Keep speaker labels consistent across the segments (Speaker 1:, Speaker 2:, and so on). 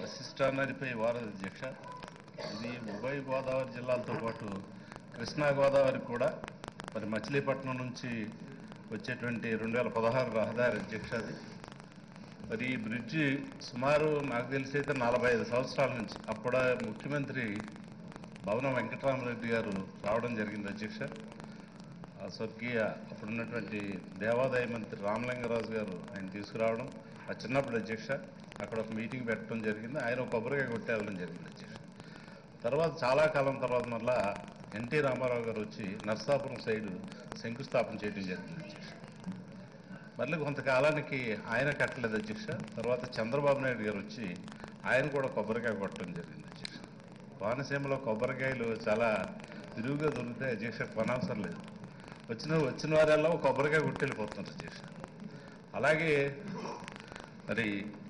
Speaker 1: వశిష్ఠా నదిపై వారధి అధ్యక్ష ఇది ఉభయ గోదావరి జిల్లాలతో పాటు కృష్ణా గోదావరి కూడా మరి మచిలీపట్నం నుంచి వచ్చేటువంటి రెండు వేల పదహారు రహదారి అధ్యక్ష అది మరి ఈ బ్రిడ్జి సుమారు నాకు తెలిసి అయితే నలభై ఐదు సంవత్సరాల నుంచి అప్పుడు ముఖ్యమంత్రి భవనం వెంకటరామరెడ్డి గారు రావడం జరిగింది అధ్యక్ష ఆ స్వర్గీయ అప్పుడున్నటువంటి దేవాదాయ మంత్రి రామలింగరాజు గారు ఆయన తీసుకురావడం ఆ చిన్నప్పుడు అధ్యక్ష అక్కడ ఒక మీటింగ్ పెట్టడం జరిగింది ఆయన ఒక కొబ్బరికాయ కొట్టేళ్ళడం జరిగింది అధ్యక్ష తర్వాత చాలా కాలం తర్వాత మళ్ళా ఎన్టీ రామారావు గారు వచ్చి నర్సాపురం సైడు శంకుస్థాపన చేయడం జరిగింది అధ్యక్ష మళ్ళీ కొంతకాలానికి ఆయన కట్టలేదు అధ్యక్ష తర్వాత చంద్రబాబు నాయుడు గారు వచ్చి ఆయన కూడా కొబ్బరికాయ కొట్టడం జరిగింది అధ్యక్ష కోనసీమలో కొబ్బరికాయలు చాలా విరివిగా దొరుకుతాయి అధ్యక్ష కొనవసరం లేదు వచ్చిన వచ్చిన వారెల్లా ఒక కొబ్బరికాయ కొట్టెళ్ళిపోతున్నారు అధ్యక్ష అలాగే మరి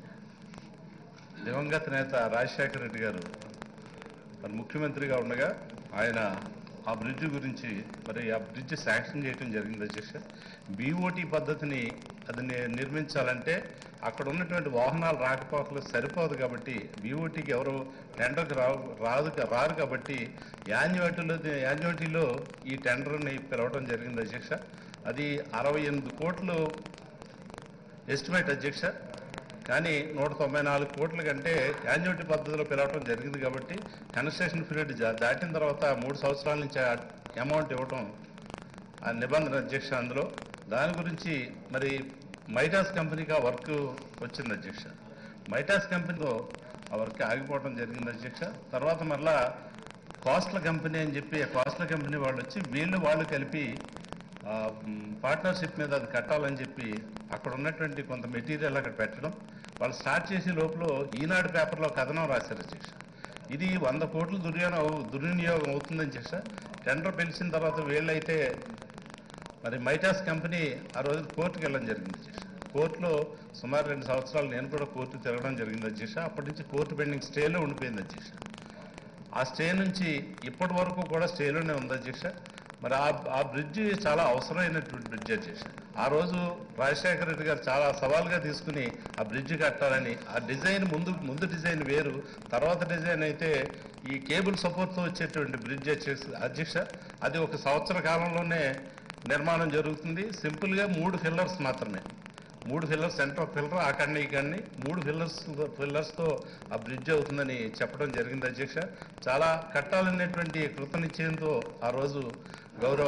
Speaker 1: దివంగత నేత రాజశేఖర రెడ్డి గారు మరి ముఖ్యమంత్రిగా ఉండగా ఆయన ఆ బ్రిడ్జ్ గురించి మరి ఆ బ్రిడ్జ్ శాంక్షన్ చేయడం జరిగింది అధ్యక్ష బీఓటీ పద్ధతిని అది ని- నిర్మించాలంటే అక్కడ ఉన్నటువంటి వాహనాలు రాకపోకలు సరిపోదు కాబట్టి బీఓటీకి ఎవరు టెండర్కి రావు రాదు కా- రారు కాబట్టి యాన్యువటీలో యాన్యువటీలో ఈ టెండర్ని పిలవడం జరిగింది అధ్యక్ష అది అరవై ఎనిమిది కోట్లు ఎస్టిమేట్ అధ్యక్ష కానీ నూట తొంభై నాలుగు కోట్ల కంటే యాన్యుటీ పద్ధతిలో పిలవటం జరిగింది కాబట్టి కన్స్ట్రక్షన్ పీరియడ్ జా- దాటిన తర్వాత మూడు సంవత్సరాల నుంచి ఆ అమౌంట్ ఇవ్వటం ఆ నిబంధన అధ్యక్ష అందులో దాని గురించి మరి మైటాస్ కంపెనీకి ఆ వర్క్ వచ్చింది అధ్యక్ష మైటాస్ కంపెనీలో ఆ వర్క్ ఆగిపోవడం జరిగింది అధ్యక్ష తర్వాత మళ్ళా కాస్ట్ల కంపెనీ అని చెప్పి ఆ కాస్ట్ల కంపెనీ వాళ్ళు వచ్చి వీళ్ళు వాళ్ళు కలిపి పార్ట్నర్షిప్ మీద అది కట్టాలని చెప్పి అక్కడ ఉన్నటువంటి కొంత మెటీరియల్ అక్కడ పెట్టడం వాళ్ళు స్టార్ట్ చేసే లోపల ఈనాడు పేపర్లో కథనం రాశారు అధ్యక్ష ఇది వంద కోట్లు దుర్వినియోగం దుర్వినియోగం అవుతుందని అధ్యక్ష టెండర్ పిలిచిన తర్వాత వీళ్ళైతే మరి మైటాస్ కంపెనీ ఆ రోజు కోర్టుకు వెళ్ళడం జరిగింది అధ్యక్ష కోర్టులో సుమారు రెండు సంవత్సరాలు నేను కూడా కోర్టు తిరగడం జరిగింది అధ్యక్ష అప్పటి నుంచి కోర్టు పెండింగ్ స్టేలో ఉండిపోయింది అధ్యక్ష ఆ స్టే నుంచి ఇప్పటి వరకు కూడా స్టేలోనే ఉంది అధ్యక్ష మరి ఆ ఆ బ్రిడ్జ్ చాలా అవసరమైనటువంటి బ్రిడ్జ్ అధ్యక్ష ఆ రోజు రాజశేఖర రెడ్డి గారు చాలా సవాల్గా తీసుకుని ఆ బ్రిడ్జ్ కట్టాలని ఆ డిజైన్ ముందు ముందు డిజైన్ వేరు తర్వాత డిజైన్ అయితే ఈ కేబుల్ సపోర్ట్తో వచ్చేటువంటి బ్రిడ్జ్ వచ్చేసి అధ్యక్ష అది ఒక సంవత్సర కాలంలోనే నిర్మాణం జరుగుతుంది సింపుల్గా మూడు ఫిల్లర్స్ మాత్రమే మూడు ఫిల్లర్స్ సెంటర్ ఫిల్లర్ ఆ కన్నా ఈ కన్ని మూడు ఫిల్లర్స్ ఫిల్లర్స్తో ఆ బ్రిడ్జ్ అవుతుందని చెప్పడం జరిగింది అధ్యక్ష చాలా కట్టాలనేటువంటి కృతనిశ్చయంతో ఆ రోజు గౌరవ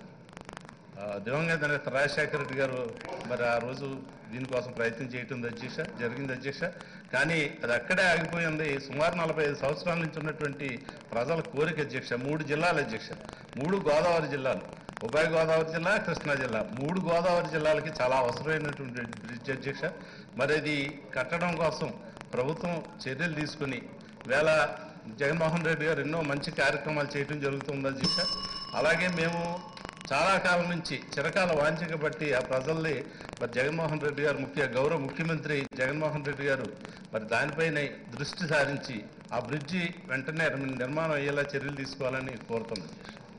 Speaker 1: ఆ, దివంగత నేత రాజశేఖర రెడ్డి గారు మరి ఆ రోజు దీనికోసం ప్రయత్నం చేయటం అధ్యక్ష జరిగింది అధ్యక్ష కానీ అది అక్కడే ఆగిపోయింది సుమారు నలభై ఐదు సంవత్సరాల నుంచి ఉన్నటువంటి ప్రజల కోరిక అధ్యక్ష మూడు జిల్లాల అధ్యక్ష మూడు గోదావరి జిల్లాలు ఉభయ గోదావరి జిల్లా కృష్ణా జిల్లా మూడు గోదావరి జిల్లాలకి చాలా అవసరమైనటువంటి బ్రిడ్జ్ అధ్యక్ష మరి అది కట్టడం కోసం ప్రభుత్వం చర్యలు తీసుకుని వేళ జగన్మోహన్ రెడ్డి గారు ఎన్నో మంచి కార్యక్రమాలు చేయడం జరుగుతుంది అధ్యక్ష అలాగే మేము చాలా కాలం నుంచి చిరకాల వాంఛక బట్టి ఆ ప్రజల్ని మరి జగన్మోహన్ రెడ్డి గారు ముఖ్య గౌరవ ముఖ్యమంత్రి జగన్మోహన్ రెడ్డి గారు మరి దానిపైనే దృష్టి సారించి ఆ బ్రిడ్జి వెంటనే నిర్మాణం అయ్యేలా చర్యలు తీసుకోవాలని కోరుతున్నాం